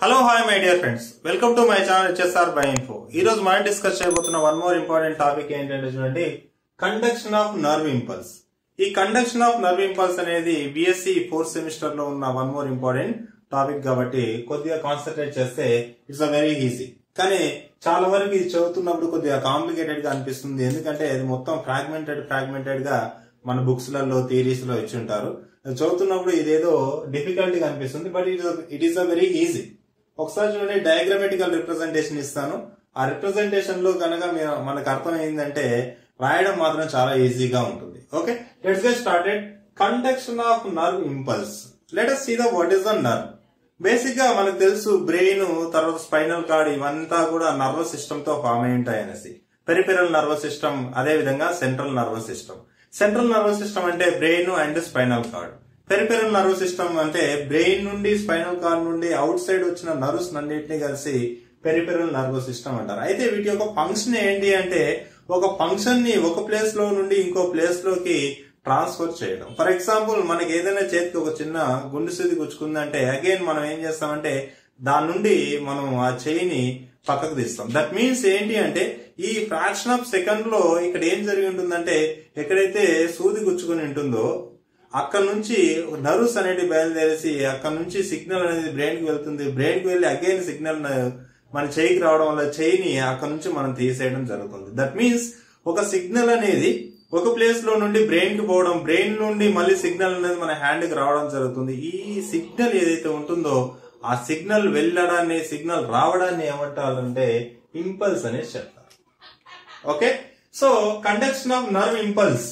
hello hi my dear friends welcome to my channel HSR by info ఈ రోజు మనం discuss చేయబోతున్న one more important topic ఏంటంటే చూడండి కండక్షన్ ఆఫ్ నర్వ్ ఇంపల్స్ ఈ కండక్షన్ ఆఫ్ నర్వ్ ఇంపల్స్ అనేది BSc fourth semester లో ఉన్న వన్ మోర్ ఇంపార్టెంట్ టాపిక్ కాబట్టి కొద్దిగా కాన్సన్ట్రేట్ చేస్తే ఇట్స్ అ వెరీ ఈజీ కానీ చాలా వరకు ఇది చదువుతున్నప్పుడు కొద్దిగా కాంప్లికేటెడ్ గా అనిపిస్తుంది ఎందుకంటే ఇది మొత్తం ఫ్రాగ్మెంటెడ్ ఫ్రాగ్మెంటెడ్ గా మన బుక్స్ లలో థియరీస్ లో ఇచ్చి ఉంటారు అది చదువుతున్నప్పుడు ఇదేదో డిఫికల్ట్ గా అనిపిస్తుంది but it it is a very easy ఒకసారి చూడండి డయాగ్రామెటికల్ రిప్రజెంటేషన్ ఇస్తాను ఆ రిప్రజెంటేషన్ లో కనుక మీరు మనకు అర్థం ఏంటంటే రాయడం మాత్రం చాలా ఈజీగా ఉంటుంది okay let's get started conduction of nerve impulse let us see the what is the nerve basic గా మనకు తెలుసు బ్రెయిన్ తర్వాత స్పైనల్ కార్డ్ ఇవంతా కూడా నర్వస్ సిస్టమ్ తో ఫామ్ అయి ఉంటాయి అనేసి పెరిపెరల్ నర్వస్ సిస్టమ్ అదే విధంగా central nervous system central nervous system అంటే brain and spinal cord peripheral nervous system అంటే బ్రెయిన్ నుండి స్పైనల్ కార్డ్ నుండి అవుట్ సైడ్ వచ్చిన నర్వ్స్ అన్నింటినీ కలిసి పెరిపెరల్ నర్వస్ సిస్టమ్ అంటారు అయితే వీటి యొక్క ఫంక్షన్ ఏంటి అంటే ఒక ఫంక్షన్ ని ఒక ప్లేస్ లో నుండి ఇంకో ప్లేస్ లోకి ట్రాన్స్ఫర్ చేయడం ఫర్ ఎగ్జాంపుల్ మనకి ఏదైనా చేతికి ఒక చిన్న గుండు సూది గుచ్చుకుందంటే అగైన్ మనం ఏం చేస్తామంటే దాని నుండి మనం ఆ చేయిని పక్కకు తీస్తాం దట్ మీన్స్ ఏంటి అంటే ఈ ఫ్రాక్షన్ ఆఫ్ సెకండ్ లో ఇక్కడ ఏం జరిగి ఉంటుందంటే ఎక్కడైతే సూది గుచ్చుకుని ఉంటుందో అక్కడ నుంచి నర్వ్స్ అనేది బయలుదేరేసి అక్కడ నుంచి సిగ్నల్ అనేది బ్రెయిన్ కి వెళ్తుంది బ్రెయిన్ కి వెళ్ళి అగైన్ సిగ్నల్ మన చేయికి రావడం వల్ల చేయిని అక్కడ నుంచి మనం తీసేయడం జరుగుతుంది దట్ మీన్స్ ఒక సిగ్నల్ అనేది ఒక ప్లేస్ లో నుండి బ్రెయిన్ కి పోవడం బ్రెయిన్ నుండి మళ్ళీ సిగ్నల్ అనేది మన హ్యాండ్ కి రావడం జరుగుతుంది ఈ సిగ్నల్ ఏదైతే ఉంటుందో ఆ సిగ్నల్ వెళ్ళడాన్ని సిగ్నల్ రావడాన్ని ఏమంటారంటే ఇంపల్స్ అనేది చెప్తారు okay so conduction of nerve impulse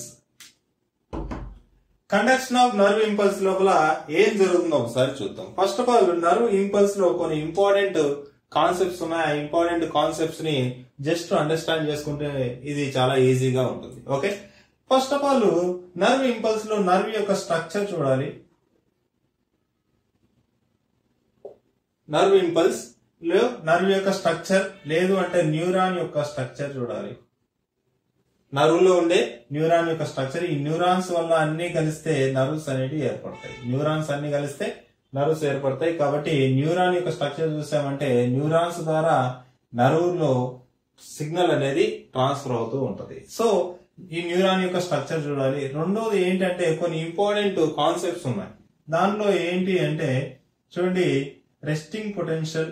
conduction of nerve impulse లోపల ఏం జరుగుతుందో ఒకసారి చూద్దాం first of all nerve impulse లో కొన్ని ఇంపార్టెంట్ కాన్సెప్ట్స్ ఉన్నాయి ఆ ఇంపార్టెంట్ కాన్సెప్ట్స్ ని జస్ట్ అండర్స్టాండ్ చేసుకుంటే ఇది చాలా ఈజీగా ఉంటుంది okay first of all nerve impulse లో నర్వ్ యొక్క స్ట్రక్చర్ చూడాలి నర్వ్ ఇంపల్స్ లో నర్వ్ యొక్క స్ట్రక్చర్ లేదు అంటే న్యూరాన్ యొక్క స్ట్రక్చర్ చూడాలి నర్వ్లో ఉండే న్యూరాన్ యొక్క స్ట్రక్చర్ ఈ న్యూరాన్స్ వల్ల అన్ని కలిస్తే నర్వ్స్ అనేవి ఏర్పడతాయి న్యూరాన్స్ అన్ని కలిస్తే నర్వ్స్ ఏర్పడతాయి కాబట్టి న్యూరాన్ యొక్క స్ట్రక్చర్ చూసామంటే న్యూరాన్స్ ద్వారా నర్వ్లో సిగ్నల్ అనేది ట్రాన్స్ఫర్ అవుతూ ఉంటది సో ఈ న్యూరాన్ యొక్క స్ట్రక్చర్ చూడాలి రెండోది ఏంటంటే కొన్ని ఇంపార్టెంట్ కాన్సెప్ట్స్ ఉన్నాయి దానిలో ఏంటి అంటే చూడండి resting potential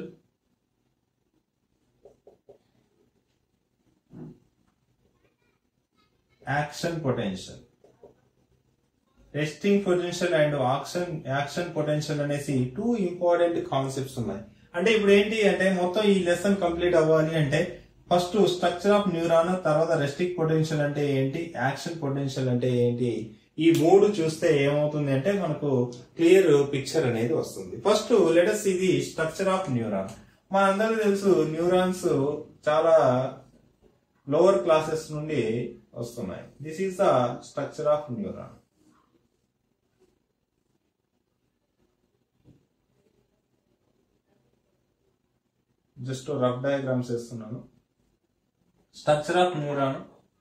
action potential resting potential and action action potential అనేసి టూ ఇంపార్టెంట్ కాన్సెప్ట్స్ ఉన్నాయి అంటే ఇప్పుడు ఏంటి అంటే మొత్తం ఈ లెసన్ కంప్లీట్ అవ్వాలి అంటే ఫస్ట్ స్ట్రక్చర్ ఆఫ్ న్యూరాన్ తర్వాత రెస్టింగ్ పొటెన్షియల్ అంటే ఏంటి యాక్షన్ పొటెన్షియల్ అంటే ఏంటి ఈ మూడు చూస్తే ఏమవుతుంది అంటే మనకు క్లియర్ పిక్చర్ అనేది వస్తుంది ఫస్ట్ లెటస్ ఇది స్ట్రక్చర్ ఆఫ్ న్యూరాన్ మా అందరికీ తెలుసు న్యూరాన్స్ చాలా లోవర్ క్లాసెస్ నుండి వస్తున్నాయి this is the structure of neuron just rough diagrams వేస్తున్నాను స్ట్రక్చర్ ఆఫ్ న్యూరాన్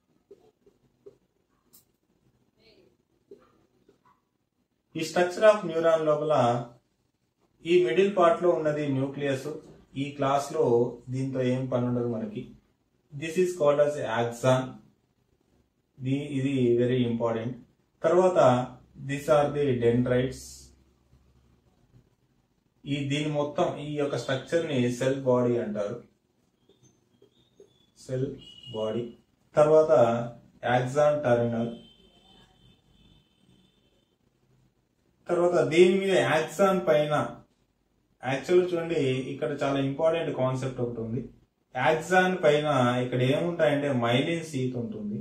ఈ స్ట్రక్చర్ ఆఫ్ న్యూరాన్ లోపల ఈ మిడిల్ పార్ట్ లో ఉన్నది న్యూక్లియస్ ఈ క్లాస్ లో దీంతో ఏం పని ఉండదు మనకి this is called as axon the ఇది వెరీ ఇంపార్టెంట్ తర్వాత దిస్ ఆర్ ది డెండ్రైట్స్ ఈ దీని మొత్తం ఈ యొక్క స్ట్రక్చర్ ని సెల్ బాడీ అంటారు సెల్ బాడీ తర్వాత యాక్సాన్ టర్మినల్ తర్వాత దీని మీద యాక్సాన్ పైన యాక్చువల్ చూడండి ఇక్కడ చాలా ఇంపార్టెంట్ కాన్సెప్ట్ ఒకటి ఉంది యాక్సాన్ పైన ఇక్కడ ఏముంటాయంటే మైలిన్ సీత్ ఉంటుంది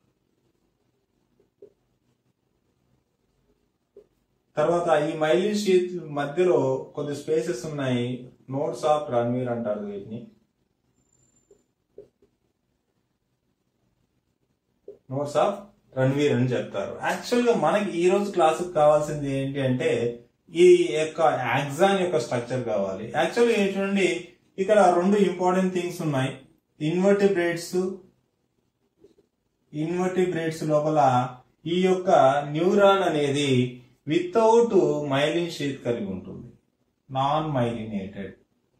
తర్వాత ఈ మైలిన్ షీత్ మధ్యలో కొద్ది స్పేసెస్ ఉన్నాయి నోట్స్ ఆఫ్ రణ్వీర్ అంటారు వీటిని నోట్స్ ఆఫ్ రణ్వీర్ అని చెప్తారు యాక్చువల్ గా మనకి ఈ రోజు క్లాస్ కావాల్సింది ఏంటి అంటే ఈ యొక్క యాక్సాన్ యొక్క స్ట్రక్చర్ కావాలి యాక్చువల్ గా చూడండి ఇక్కడ రెండు ఇంపార్టెంట్ థింగ్స్ ఉన్నాయి ఇన్వర్టిబ్రేట్స్ ఇన్వర్టిబ్రేట్స్ లోపల ఈ యొక్క న్యూరాన్ అనేది వితౌట్ మైలిన్ షీత్ కలిగి ఉంటుంది నాన్ మైలినేటెడ్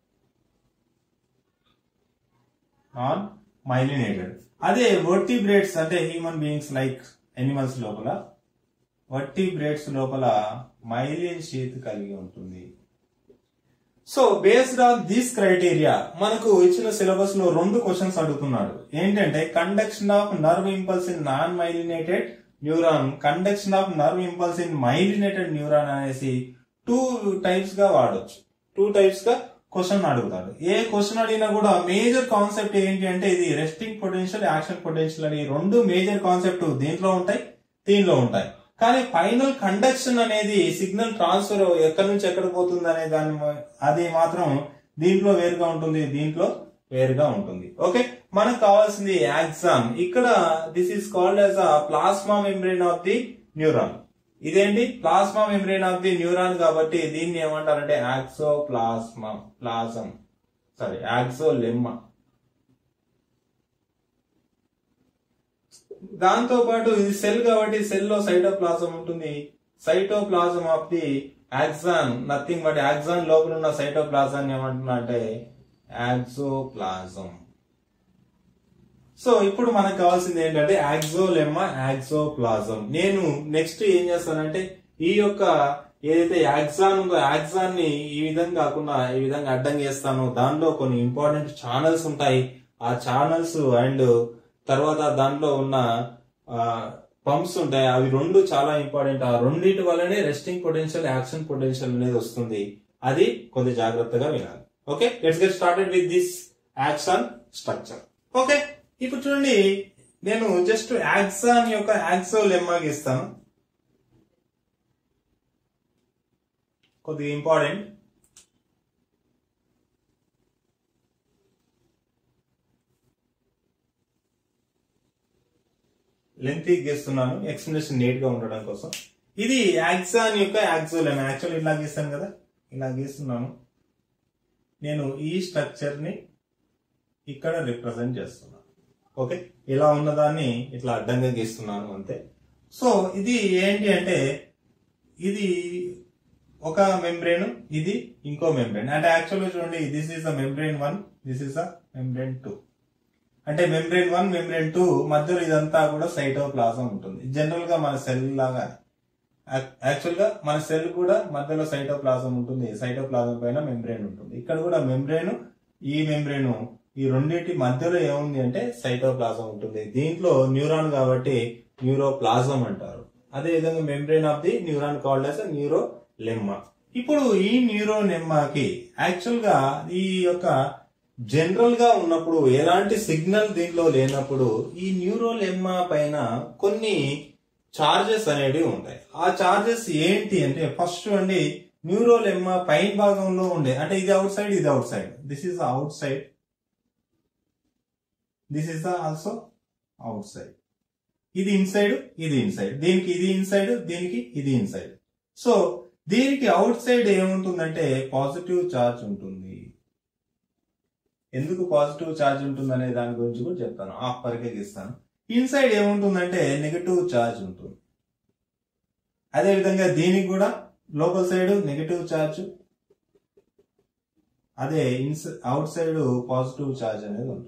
నాన్ మైలినేటెడ్ అదే వర్టిబ్రేట్స్ అంటే హ్యూమన్ బీయింగ్స్ లైక్ ఎనిమల్స్ లోపల వర్టిబ్రేట్స్ లోపల మైలిన్ షీత్ కలిగి ఉంటుంది so based on this criteria మనకు ఇచ్చిన సిలబస్ లో రెండు క్వశ్చన్స్ అడుగుతున్నాడు ఏంటంటే conduction of nerve impulse in non myelinated neuron conduction of nerve impulse in myelinated neuron అనేసి టూ టైప్స్ గా వాడొచ్చు టూ టైప్స్ గా క్వశ్చన్ అడుగుతాడు ఏ క్వశ్చన్ అడిగినా కూడా మేజర్ కాన్సెప్ట్ ఏంటి అంటే ఇది రెస్టింగ్ పొటెన్షియల్ యాక్షన్ పొటెన్షియల్ అని రెండు మేజర్ కాన్సెప్ట్ దీంట్లో ఉంటాయి దీనిలో ఉంటాయి కానీ ఫైనల్ కండక్షన్ అనేది సిగ్నల్ ట్రాన్స్ఫర్ ఎక్కడి నుంచి ఎక్కడ పోతుంది అనే దాని మ- అది మాత్రం దీంట్లో వేరుగా ఉంటుంది దీంట్లో వేరుగా ఉంటుంది ఓకే మనకు కావాల్సింది యాక్సాన్ ఇక్కడ this is called as a plasma membrane of the neuron ఇదేంటి plasma membrane of the neuron కాబట్టి దీన్ని ఏమంటారంటే axo plasma plasm sorry axolemma దాంతో పాటు ఇది సెల్ కాబట్టి సెల్ లో సైటోప్లాజం ఉంటుంది cytoplasm of the axon nothing but axon లోపల ఉన్న సైటోప్లాజం ఏమంటున్నా అంటే యాక్సోప్లాజం సో ఇప్పుడు మనకు కావాల్సింది ఏంటంటే యాక్సోలెమ్మా యాక్సోప్లాజం నేను నెక్స్ట్ ఏం చేస్తానంటే ఈ యొక్క ఏదైతే యాక్సాన్ ఉందో యాక్సాన్ ని ఈ విధంగా కాకుండా ఈ విధంగా అడ్డం చేస్తాను దానిలో కొన్ని ఇంపార్టెంట్ ఛానల్స్ ఉంటాయి ఆ ఛానల్స్ అండ్ తర్వాత దాంట్లో ఉన్న పంప్స్ ఉంటాయి అవి రెండు చాలా ఇంపార్టెంట్ ఆ రెండింటి వల్లనే రెస్టింగ్ పొటెన్షియల్ యాక్షన్ పొటెన్షియల్ అనేది వస్తుంది అది కొద్ది జాగ్రత్తగా వినాలి okay let's get started with this action structure okay ఇప్పుడు చూడండి నేను జస్ట్ యాక్సాన్ యొక్క యాక్సో లెమ్మాకి ఇస్తాను కొద్దిగా ఇంపార్టెంట్ లెంత్ గీస్తున్నాను ఎక్స్ప్లెనేషన్ నీట్ గా ఉండడం కోసం ఇది యాక్సాన్ యొక్క యాక్సోలెమ్ యాక్చువల్ ఇలా గీస్తాను కదా ఇలా గీస్తున్నాను నేను ఈ స్ట్రక్చర్ ని ఇక్కడ రిప్రజెంట్ చేస్తున్నాను ఓకే ఇలా ఉన్నదాన్ని ఇట్లా అడ్డంగా గీస్తున్నాను అంతే సో ఇది ఏంటి అంటే ఇది ఒక మెంబ్రేన్ ఇది ఇంకో మెంబ్రేన్ అంటే యాక్చువల్గా చూడండి this is the membrane one this is the membrane two అంటే మెంబ్రేన్ వన్ మెంబ్రేన్ టూ మధ్యలో ఇదంతా కూడా సైటోప్లాజం ఉంటుంది జనరల్ గా మన సెల్ లాగా యాక్చువల్ గా మన సెల్ కూడా మధ్యలో సైటోప్లాజం ఉంటుంది సైటోప్లాజం పైన మెంబ్రేన్ ఉంటుంది ఇక్కడ కూడా మెంబ్రేన్ ఈ మెంబ్రేన్ ఈ రెండింటి మధ్యలో ఏముంది అంటే సైటోప్లాజం ఉంటుంది దీంట్లో న్యూరాన్ కాబట్టి న్యూరోప్లాజం అంటారు అదే విధంగా membrane of the neuron called as neurolemma ఇప్పుడు ఈ న్యూరో లెమ్మాకి యాక్చువల్ గా ఈ యొక్క జనరల్ గా ఉన్నప్పుడు ఎలాంటి సిగ్నల్ దీంట్లో లేనప్పుడు ఈ న్యూరో లెమ్మా పైన కొన్ని చార్జెస్ అనేవి ఉంటాయి ఆ చార్జెస్ ఏంటి అంటే ఫస్ట్ అండి న్యూరో లెమ్మా పైన భాగంలో ఉండే అంటే ఇది అవుట్ సైడ్ ఇది outside this is outside this is also outside ఇది ఇన్సైడ్ ఇది ఇన్సైడ్ దీనికి ఇది ఇన్సైడ్ దీనికి ఇది ఇన్సైడ్ సో దీనికి అవుట్ సైడ్ ఏముంటుందంటే పాజిటివ్ చార్జ్ ఉంటుంది ఎందుకు పాజిటివ్ చార్జ్ ఉంటుంది అనే దాని గురించి కూడా చెప్తాను హాఫ్ వరకే గీస్తాను ఇన్సైడ్ ఏముంటుందంటే నెగటివ్ చార్జ్ ఉంటుంది అదే విధంగా దీనికి కూడా లోపల సైడ్ నెగటివ్ చార్జ్ అదే ఇన్స్ అవుట్ సైడ్ పాజిటివ్ చార్జ్ అనేది ఉంటుంది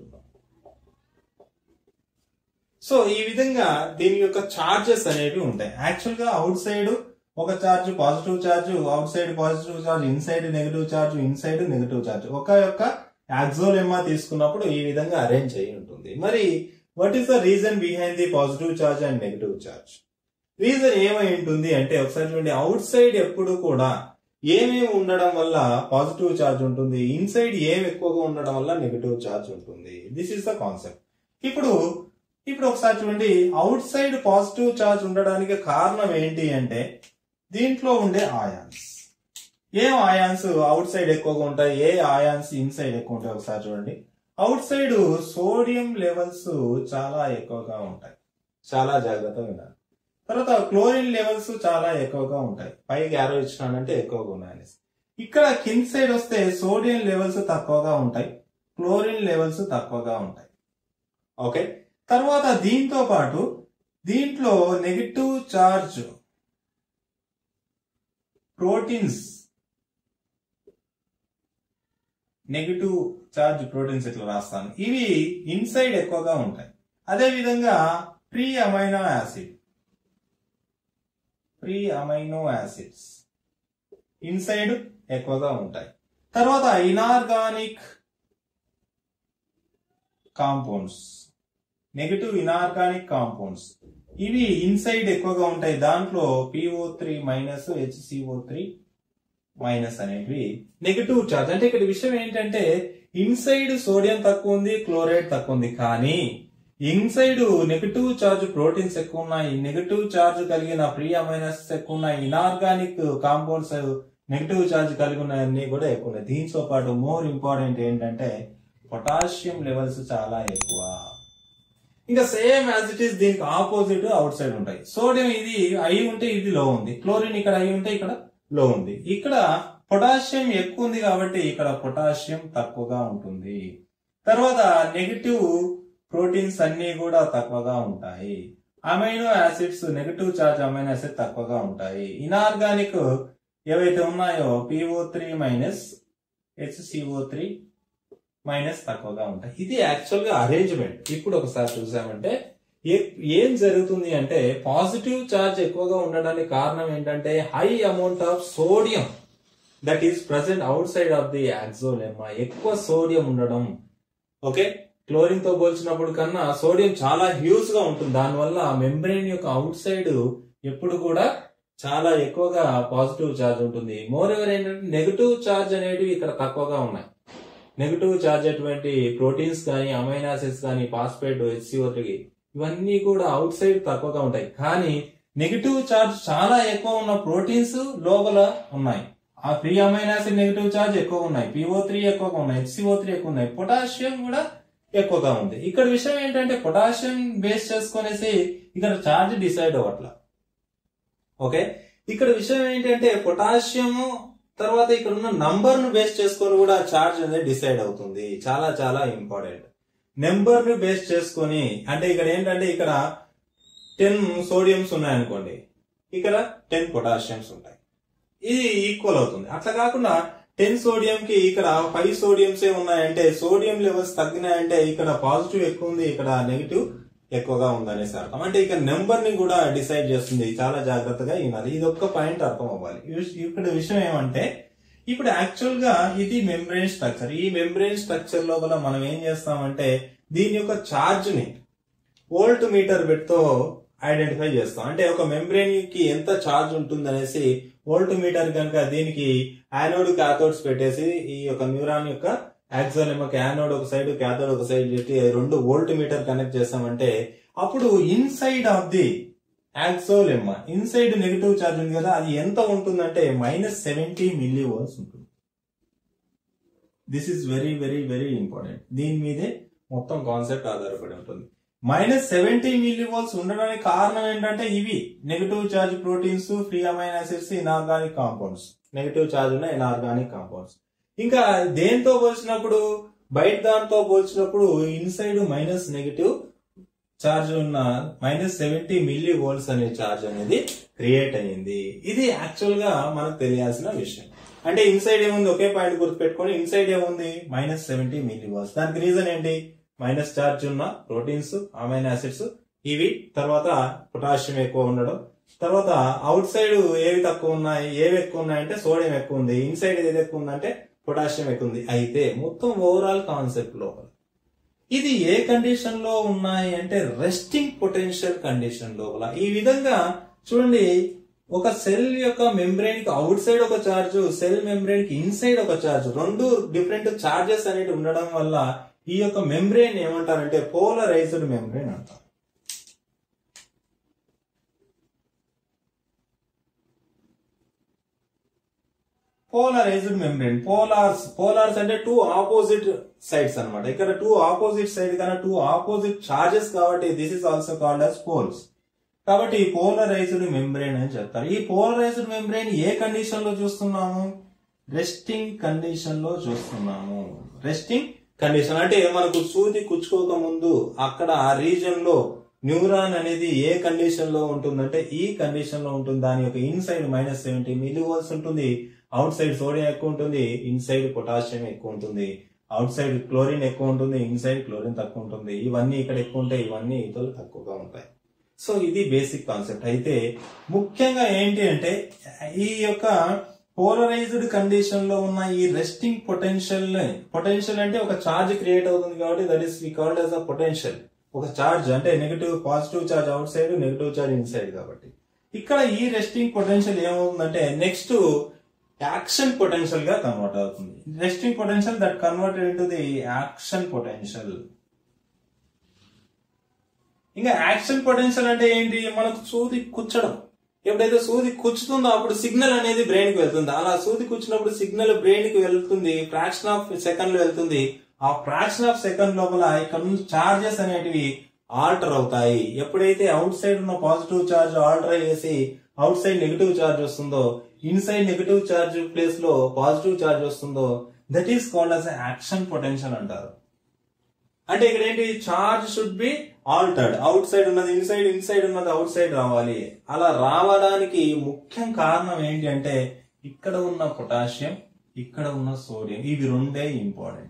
సో ఈ విధంగా దీని యొక్క చార్జెస్ అనేవి ఉంటాయి యాక్చువల్ గా అవుట్ సైడ్ ఒక charge positive charge outside positive charge inside negative charge inside negative charge ఒక యొక్క యాక్సోలెమ్మా తీసుకున్నప్పుడు ఈ విధంగా అరేంజ్ అయి ఉంటుంది మరి what is the reason behind the positive charge and negative charge reason ఏమై ఉంటుంది అంటే ఒకసారి చూడండి అవుట్ సైడ్ ఎప్పుడు కూడా ఏమేమి ఉండడం వల్ల పాజిటివ్ చార్జ్ ఉంటుంది ఇన్సైడ్ ఏం ఎక్కువగా ఉండడం వల్ల నెగటివ్ చార్జ్ ఉంటుంది దిస్ ఇస్ ద కాన్సెప్ట్ ఇప్పుడు ఇప్పుడు ఒకసారి చూడండి అవుట్ సైడ్ పాజిటివ్ చార్జ్ ఉండడానికి కారణం ఏంటి అంటే దీంట్లో ఉండే ఆయాన్స్ ఏ ఆయాన్స్ అవుట్ సైడ్ ఎక్కువగా ఉంటాయి ఏ ఆయాన్స్ ఇన్సైడ్ ఎక్కువ ఉంటాయి ఒకసారి చూడండి అవుట్ సైడ్ సోడియం లెవెల్స్ చాలా ఎక్కువగా ఉంటాయి చాలా జాగ్రత్తగా ఉండాలి తర్వాత క్లోరిన్ లెవెల్స్ చాలా ఎక్కువగా ఉంటాయి పైకి యారో ఇచ్చినానంటే ఎక్కువగా ఉన్నాయని ఇక్కడ కింద సైడ్ వస్తే సోడియం లెవెల్స్ తక్కువగా ఉంటాయి క్లోరిన్ లెవెల్స్ తక్కువగా ఉంటాయి ఓకే తర్వాత దీంతో పాటు దీంట్లో negative charge proteins negative charge proteins ఇట్లా రాస్తాను ఇవి ఇన్సైడ్ ఎక్కువగా ఉంటాయి అదే విధంగా free amino acid free amino acids inside ఎక్కువగా ఉంటాయి తర్వాత inorganic compounds negative inorganic compounds ఇవి ఇన్సైడ్ ఎక్కువగా ఉంటాయి దాంట్లో PO three minus HCO three minus అనేవి నెగటివ్ చార్జ్ అంటే ఇక్కడ విషయం ఏంటంటే ఇన్సైడ్ సోడియం తక్కువ ఉంది క్లోరైడ్ తక్కువ ఉంది కానీ ఇన్సైడ్ నెగటివ్ చార్జ్ ప్రోటీన్స్ ఎక్కువ ఉన్నాయి నెగటివ్ చార్జ్ కలిగిన ప్రీ అమైనస్ ఎక్కువ ఉన్నాయి ఇనార్గానిక్ కాంపౌండ్స్ నెగటివ్ చార్జ్ కలిగి ఉన్నాయన్నీ కూడా ఎక్కువ ఉన్నాయి దీంతో పాటు మోర్ ఇంపార్టెంట్ ఏంటంటే పొటాషియం లెవెల్స్ చాలా ఎక్కువ ఇంకా సేమ్ యాజ్ ఇట్ ఈస్ దీనికి ఆపోజిట్ అవుట్ సైడ్ ఉంటాయి సోడియం ఇది అయి ఉంటే ఇది లో ఉంది క్లోరిన్ ఇక్కడ అయి ఉంటే ఇక్కడ లో ఉంది ఇక్కడ పొటాషియం ఎక్కువ ఉంది కాబట్టి ఇక్కడ పొటాషియం తక్కువగా ఉంటుంది తర్వాత నెగటివ్ ప్రోటీన్స్ అన్ని కూడా తక్కువగా ఉంటాయి amino acids negative charge amino acid తక్కువగా ఉంటాయి ఇనార్గానిక్ ఏవైతే ఉన్నాయో PO three minus HCO three minus తక్కువగా ఉంటాయి ఇది యాక్చువల్ గా అరేంజ్మెంట్ ఇప్పుడు ఒకసారి చూసామంటే ఏ- ఏం జరుగుతుంది అంటే పాజిటివ్ చార్జ్ ఎక్కువగా ఉండడానికి కారణం ఏంటంటే high amount of sodium that is present outside of the axolemma ఎక్కువ సోడియం ఉండడం ఓకే క్లోరిన్ తో పోల్చినప్పుడు కన్నా సోడియం చాలా హ్యూజ్ గా ఉంటుంది దానివల్ల మెంబ్రెయిన్ యొక్క అవుట్ సైడ్ ఎప్పుడు కూడా చాలా ఎక్కువగా పాజిటివ్ చార్జ్ ఉంటుంది మోర్ ఎవర్ ఏంటంటే నెగటివ్ చార్జ్ అనేవి ఇక్కడ తక్కువగా ఉన్నాయి నెగటివ్ చార్జ్ అటువంటి ప్రోటీన్స్ కానీ అమైనాసిడ్స్ కానీ ఫాస్ఫేట్ హెచ్సిఓ ఇవన్నీ కూడా అవుట్ సైడ్ తక్కువగా ఉంటాయి కానీ నెగటివ్ చార్జ్ చాలా ఎక్కువ ఉన్న ప్రోటీన్స్ లోపల ఉన్నాయి ఆ ఫ్రీ అమైనాసిడ్ నెగటివ్ చార్జ్ ఎక్కువ ఉన్నాయి పిఓ త్రీ ఎక్కువగా ఉన్నాయి హెచ్సిఓ త్రీ ఎక్కువ ఉన్నాయి పొటాషియం కూడా ఎక్కువగా ఉంది ఇక్కడ విషయం ఏంటంటే పొటాషియం బేస్ చేసుకునేసి ఇక్కడ చార్జ్ డిసైడ్ అవ్వట్ల ఓకే ఇక్కడ విషయం ఏంటంటే పొటాషియము తర్వాత ఇక్కడ ఉన్న నంబర్ ను బేస్ చేసుకొని కూడా చార్జ్ అనేది డిసైడ్ అవుతుంది చాలా చాలా ఇంపార్టెంట్ నెంబర్ ని బేస్ చేసుకొని అంటే ఇక్కడ ఏంటంటే ఇక్కడ టెన్ సోడియంస్ ఉన్నాయనుకోండి ఇక్కడ టెన్ పొటాషియమ్స్ ఉంటాయి ఇది ఈక్వల్ అవుతుంది అట్లా కాకుండా టెన్ సోడియం కి ఇక్కడ ఫైవ్ సోడియంసే ఉన్నాయంటే సోడియం లెవెల్స్ తగ్గినాయంటే ఇక్కడ పాజిటివ్ ఎక్కువ ఉంది ఇక్కడ నెగిటివ్ ఎక్కువగా ఉందనేసి అర్థం అంటే ఇక్కడ నెంబర్ ని కూడా డిసైడ్ చేస్తుంది చాలా జాగ్రత్తగా వినాలి ఇది ఒక్క పాయింట్ అర్థం అవ్వాలి ఇవి- ఇక్కడ విషయం ఏమంటే ఇప్పుడు యాక్చువల్ గా ఇది మెంబ్రెయిన్ స్ట్రక్చర్ ఈ మెంబ్రెయిన్ స్ట్రక్చర్ లోపల మనం ఏం చేస్తామంటే దీని యొక్క చార్జ్ ని వోల్ట్ మీటర్ తో ఐడెంటిఫై చేస్తాం అంటే ఒక మెంబ్రెయిన్ కి ఎంత ఛార్జ్ ఉంటుంది అనేసి వోల్ట్ మీటర్ కనుక దీనికి యానోడ్ క్యాథోడ్స్ పెట్టేసి ఈ యొక్క న్యూరాన్ యొక్క యాక్సోలెమ్మకి యానోడ్ ఒక సైడ్ క్యాథోడ్ ఒక సైడ్ పెట్టి రెండు వోల్ట్ మీటర్ కనెక్ట్ చేస్తామంటే అప్పుడు inside of the axolemma inside negative charge ఉంది కదా అది ఎంత ఉంటుందంటే మైనస్ సెవెంటీ మిల్లీ వోల్ట్స్ ఉంటుంది this is very very very important దీని మీదే మొత్తం కాన్సెప్ట్ ఆధారపడి ఉంటుంది మైనస్ సెవెంటీ మిల్లీ వోల్ట్స్ ఉండడానికి కారణం ఏంటంటే ఇవి negative charge proteins free amine acids inorganic compounds negative charge ఉన్న ఇనార్గానిక్ కాంపౌండ్స్ ఇంకా దేంతో పోల్చినప్పుడు బయట దాంతో పోల్చినప్పుడు ఇన్సైడ్ మైనస్ నెగటివ్ చార్జ్ ఉన్న మైనస్ సెవెంటీ మిల్లీ వోల్ట్స్ అనే చార్జ్ అనేది క్రియేట్ అయ్యింది ఇది యాక్చువల్ గా మనకు తెలియాల్సిన విషయం అంటే ఇన్సైడ్ ఏముంది ఒకే పాయింట్ గుర్తుపెట్టుకొని ఇన్సైడ్ ఏముంది మైనస్ సెవెంటీ మిల్లీ వోల్ట్స్ దానికి రీజన్ ఏంటి మైనస్ చార్జ్ ఉన్న ప్రోటీన్స్ అమైన్ యాసిడ్స్ ఇవి తర్వాత పొటాషియం ఎక్కువ ఉండడం తర్వాత అవుట్ సైడ్ ఏవి తక్కువ ఉన్నాయి ఏవి ఎక్కువ ఉన్నాయంటే సోడియం ఎక్కువ ఉంది ఇన్సైడ్ ఏది ఎక్కువ ఉందంటే పొటాషియం ఎక్కువ ఉంది అయితే మొత్తం ఓవరాల్ కాన్సెప్ట్ లోపల ఇది ఏ కండిషన్ లో ఉన్నాయి అంటే రెస్టింగ్ పొటెన్షియల్ కండిషన్ లోపల ఈ విధంగా చూడండి ఒక సెల్ యొక్క మెంబ్రెయిన్ కి అవుట్ సైడ్ ఒక చార్జ్ సెల్ మెంబ్రెయిన్ కి ఇన్సైడ్ ఒక చార్జ్ రెండు డిఫరెంట్ చార్జెస్ అనేవి ఉండడం వల్ల ఈ యొక్క మెంబ్రెయిన్ ఏమంటారంటే పోలరైజ్డ్ మెంబ్రెయిన్ అంటారు పోలరైజ్డ్ మెంబ్రెయిన్ పోలార్స్ పోలార్స్ అంటే టూ ఆపోజిట్ సైడ్స్ అన్నమాట ఇక్కడ టూ ఆపోజిట్ సైడ్ కన్నా టూ ఆపోజిట్ చార్జెస్ కాబట్టి this is also called as poles కాబట్టి ఈ పోలరైజ్డ్ మెంబ్రెయిన్ అని చెప్తారు ఈ పోలరైజ్డ్ మెంబ్రెయిన్ ఏ కండిషన్ లో చూస్తున్నాము రెస్టింగ్ కండిషన్ లో చూస్తున్నాము రెస్టింగ్ కండిషన్ అంటే మనకు సూది కుచ్చుకోక ముందు అక్కడ ఆ రీజన్ లో న్యూరాన్ అనేది ఏ కండిషన్ లో ఉంటుందంటే ఈ కండిషన్ లో ఉంటుంది దాని యొక్క inside minus seventy millivolts ఉంటుంది అవుట్ సైడ్ సోడియం ఎక్కువ ఉంటుంది ఇన్సైడ్ పొటాషియం ఎక్కువ ఉంటుంది అవుట్ సైడ్ క్లోరిన్ ఎక్కువ ఉంటుంది ఇన్సైడ్ క్లోరిన్ తక్కువ ఉంటుంది ఇవన్నీ ఇక్కడ ఎక్కువ ఉంటాయి ఇవన్నీ ఇతరులు తక్కువగా ఉంటాయి సో ఇది బేసిక్ కాన్సెప్ట్ అయితే ముఖ్యంగా ఏంటి అంటే ఈ యొక్క పోలరైజ్డ్ కండిషన్ లో ఉన్న ఈ రెస్టింగ్ పొటెన్షియల్ పొటెన్షియల్ అంటే ఒక చార్జ్ క్రియేట్ అవుతుంది కాబట్టి that is we called as a potential ఒక చార్జ్ అంటే negative positive charge outside negative charge inside కాబట్టి ఇక్కడ ఈ రెస్టింగ్ పొటెన్షియల్ ఏమవుతుందంటే నెక్స్ట్ యాక్షన్ పొటెన్షియల్ గా కన్వర్ట్ అవుతుంది resting potential that converted into the action potential ఇంకా యాక్షన్ పొటెన్షియల్ అంటే ఏంటి మనకు సూది కుచ్చడం ఎప్పుడైతే సూది కుచ్చుతుందో అప్పుడు సిగ్నల్ అనేది బ్రెయిన్ కి వెళ్తుంది అలా సూది కుచ్చినప్పుడు సిగ్నల్ బ్రెయిన్ కి వెళ్తుంది ఫ్రాక్షన్ ఆఫ్ సెకండ్ లో వెళ్తుంది ఆ ఫ్రాక్షన్ ఆఫ్ సెకండ్ లోపల ఇక్కడ నుంచి చార్జెస్ అనేటివి ఆల్టర్ అవుతాయి ఎప్పుడైతే అవుట్ సైడ్ ఉన్న పాజిటివ్ చార్జ్ ఆల్టర్ అయ్యేసి అవుట్ సైడ్ నెగిటివ్ చార్జ్ వస్తుందో ఇన్సైడ్ నెగిటివ్ చార్జ్ ప్లేస్ లో పాజిటివ్ చార్జ్ వస్తుందో that is called as action potential అంటారు అంటే ఇక్కడ ఏంటి charge should be altered outside ఉన్నది ఇన్సైడ్ ఇన్సైడ్ ఉన్నది అవుట్ సైడ్ రావాలి అలా రావడానికి ముఖ్యం కారణం ఏంటి అంటే ఇక్కడ ఉన్న పొటాషియం ఇక్కడ ఉన్న సోడియం ఇవి రెండే ఇంపార్టెంట్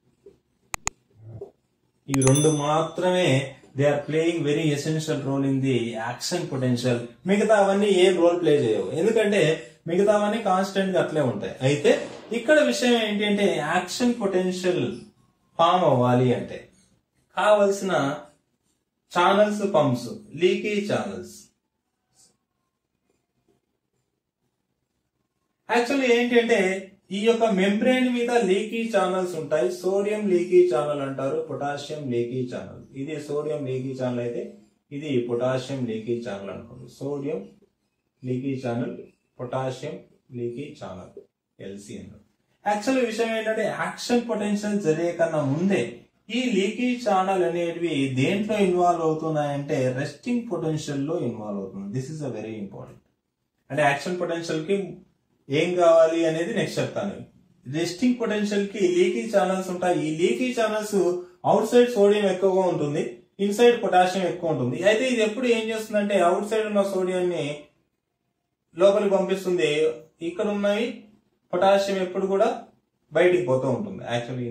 ఇవి రెండు మాత్రమే they are playing very essential role in the action potential మిగతా అవన్నీ ఏం రోల్ ప్లే చేయవు ఎందుకంటే మిగతావన్నీ కాన్స్టెంట్ గా అట్లే ఉంటాయి అయితే ఇక్కడ విషయం ఏంటి అంటే యాక్షన్ పొటెన్షియల్ ఫామ్ అవ్వాలి అంటే కావలసిన channels pumps leaky channels actually ఏంటంటే ఈ యొక్క మెంబ్రెయిన్ మీద లీకీ ఛానల్స్ ఉంటాయి సోడియం లీకీ ఛానల్ అంటారు పొటాషియం లీకీ ఛానల్ ఇది సోడియం లీకీ ఛానల్ అయితే ఇది పొటాషియం లీకీ ఛానల్ అనుకోండి sodium leaky channel potassium leaky channel LC అన్నారు యాక్చువల్ విషయం ఏంటంటే యాక్షన్ పొటెన్షియల్ జరిగే కన్నా ముందే ఈ లీకీ ఛానల్ అనేటివి దేంట్లో ఇన్వాల్వ్ అవుతున్నాయంటే రెస్టింగ్ పొటెన్షియల్ లో ఇన్వాల్వ్ అవుతుంది this is a very important అంటే యాక్షన్ పొటెన్షియల్ కి ఏం కావాలి అనేది నెక్స్ట్ చెప్తాను రెస్టింగ్ పొటెన్షియల్ కి లీకీ ఛానల్స్ ఉంటాయి ఈ leaky channels outside sodium ఎక్కువగా ఉంటుంది ఇన్సైడ్ పొటాషియం ఎక్కువ ఉంటుంది అయితే ఇది ఎప్పుడు ఏం చేస్తుందంటే అవుట్ సైడ్ ఉన్న సోడియం ని లోపలికి పంపిస్తుంది ఇక్కడ ఉన్నవి పొటాషియం ఎప్పుడు కూడా బయటికి పోతూ ఉంటుంది యాక్చువల్లీ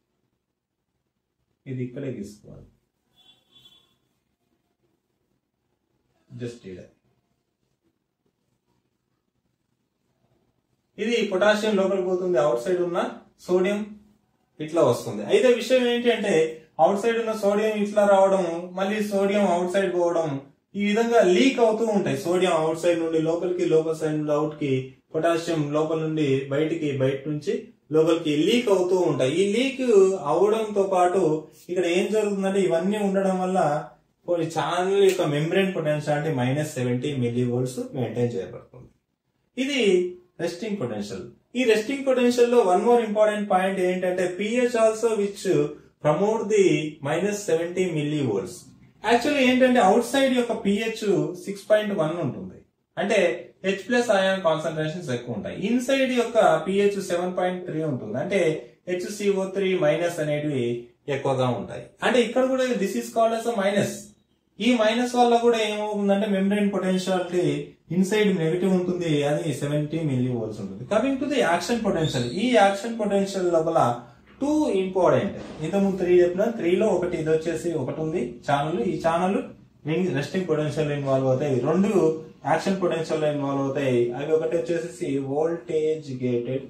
ఇది ఇక్కడే తీసుకోవాలి జస్ట్ ఇక్కడ ఇది పొటాషియం లోపలికి పోతుంది అవుట్ సైడ్ ఉన్న సోడియం ఇట్లా వస్తుంది అయితే విషయం ఏంటి అంటే అవుట్ సైడ్ ఉన్న సోడియం ఇట్లా రావడం మళ్ళీ సోడియం అవుట్ సైడ్ పోవడం ఈ విధంగా లీక్ అవుతూ ఉంటాయి సోడియం అవుట్ సైడ్ నుండి లోపలికి లోపల సైడ్ నుండి అవుట్ కి పొటాషియం లోపల నుండి బయటికి బయట నుంచి లోపలికి లీక్ అవుతూ ఉంటాయి ఈ లీక్ అవడంతో పాటు ఇక్కడ ఏం జరుగుతుందంటే ఇవన్నీ ఉండడం వల్ల కొన్ని ఛానల్ యొక్క membrane potentiality minus seventy millivolts maintain చేయబడుతుంది ఇది రెస్టింగ్ పొటెన్షియల్ ఈ రెస్టింగ్ పొటెన్షియల్ లో వన్ మోర్ ఇంపార్టెంట్ పాయింట్ ఏంటంటే pH also which promote the minus seventy millivolts actually ఏంటంటే అవుట్ సైడ్ యొక్క పిహెచ్ సిక్స్ పాయింట్ వన్ ఉంటుంది అంటే H plus ion concentrations ఎక్కువ ఉంటాయి ఇన్సైడ్ యొక్క పిహెచ్ సెవెన్ పాయింట్ త్రీ ఉంటుంది అంటే హెచ్సిఓ త్రీ మైనస్ అనేటివి ఎక్కువగా ఉంటాయి అంటే ఇక్కడ కూడా this is called as minus ఈ మైనస్ వల్ల కూడా ఏమవుతుందంటే మెంబ్రెయిన్ పొటెన్షియాలిటీ ఇన్సైడ్ నెగిటివ్ ఉంటుంది అది సెవెంటీ మిల్లీ వోల్ట్స్ ఉంటుంది coming to the action potential ఈ యాక్షన్ పొటెన్షియల్ లోపల టూ ఇంపార్టెంట్ ఇంతకుముందు త్రీ చెప్పిన త్రీలో ఒకటి ఇది వచ్చేసి ఒకటి ఉంది ఛానల్ ఈ ఛానల్ రెస్టింగ్ పొటెన్షియల్ ఇన్వాల్వ్ అవుతాయి రెండు యాక్షన్ పొటెన్షియల్ ఇన్వాల్వ్ అవుతాయి అవి ఒకటి వచ్చేసి వోల్టేజ్ గేటెడ్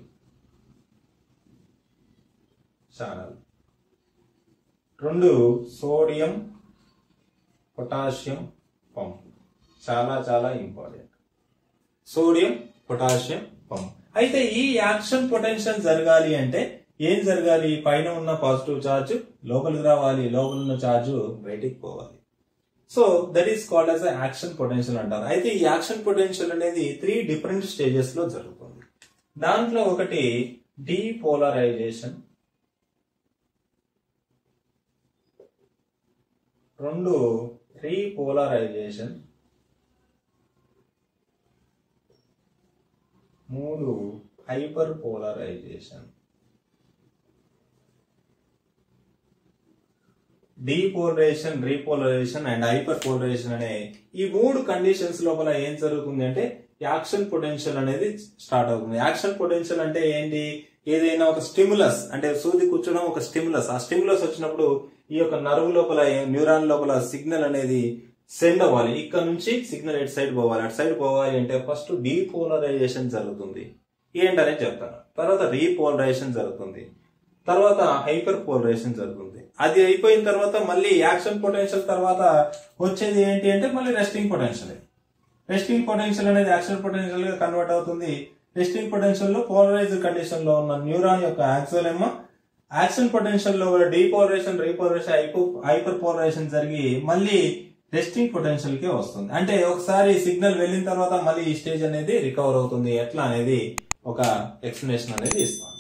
ఛానల్ రెండు సోడియం పొటాషియం పంప్ చాలా చాలా ఇంపార్టెంట్ సోడియం పొటాషియం పంప్ అయితే ఈ యాక్షన్ పొటెన్షియల్ జరగాలి అంటే ఏం జరగాలి పైన ఉన్న పాజిటివ్ చార్జ్ లోపలికి రావాలి లోపల ఉన్న చార్జ్ బయటికి పోవాలి so that is called as action potential అంటారు అయితే ఈ యాక్షన్ పొటెన్షియల్ అనేది త్రీ డిఫరెంట్ స్టేజెస్ లో జరుగుతుంది దాంట్లో ఒకటి డీపోలరైజేషన్ రెండు రీపోలరైజేషన్ మూడు hyperpolarization depolarization repolarization and hyperpolarization అనే ఈ మూడు కండిషన్స్ లోపల ఏం జరుగుతుంది అంటే యాక్షన్ పొటెన్షియల్ అనేది స్టార్ట్ అవుతుంది యాక్షన్ పొటెన్షియల్ అంటే ఏంటి ఏదైనా ఒక స్టిములస్ అంటే సూది కూర్చోడం ఒక స్టిములస్ ఆ స్టిములస్ వచ్చినప్పుడు ఈ యొక్క నర్వ్ లోపల న్యూరాన్ లోపల సిగ్నల్ అనేది సెండ్ అవ్వాలి ఇక్కడ నుంచి సిగ్నల్ ఎటు సైడ్ పోవాలి అటు సైడ్ పోవాలి అంటే ఫస్ట్ డీపోలరైజేషన్ జరుగుతుంది ఏంటనే చెప్తాను తర్వాత రీపోలరైజేషన్ జరుగుతుంది తర్వాత హైపర్ పోలరైజేషన్ జరుగుతుంది అది అయిపోయిన తర్వాత మళ్ళీ యాక్షన్ పొటెన్షియల్ తర్వాత వచ్చేది ఏంటి అంటే మళ్ళీ రెస్టింగ్ పొటెన్షియల్ రెస్టింగ్ పొటెన్షియల్ అనేది యాక్షన్ పొటెన్షియల్ గా కన్వర్ట్ అవుతుంది రెస్టింగ్ పొటెన్షియల్ లో పోలరైజ్ కండిషన్ లో ఉన్న న్యూరాన్ యొక్క యాక్సోలెమ్మ యాక్షన్ పొటెన్షియల్ లో డీపోలరైజేషన్ రీపోలరైజేషన్ హైపర్ పోలరైజేషన్ జరిగి మళ్ళీ రెస్టింగ్ పొటెన్షియల్ కి వస్తుంది అంటే ఒకసారి సిగ్నల్ వెళ్ళిన తర్వాత మళ్ళీ ఈ స్టేజ్ అనేది రికవర్ అవుతుంది ఎట్లా అనేది ఒక ఎక్స్ప్లెనేషన్ అనేది ఇస్తాం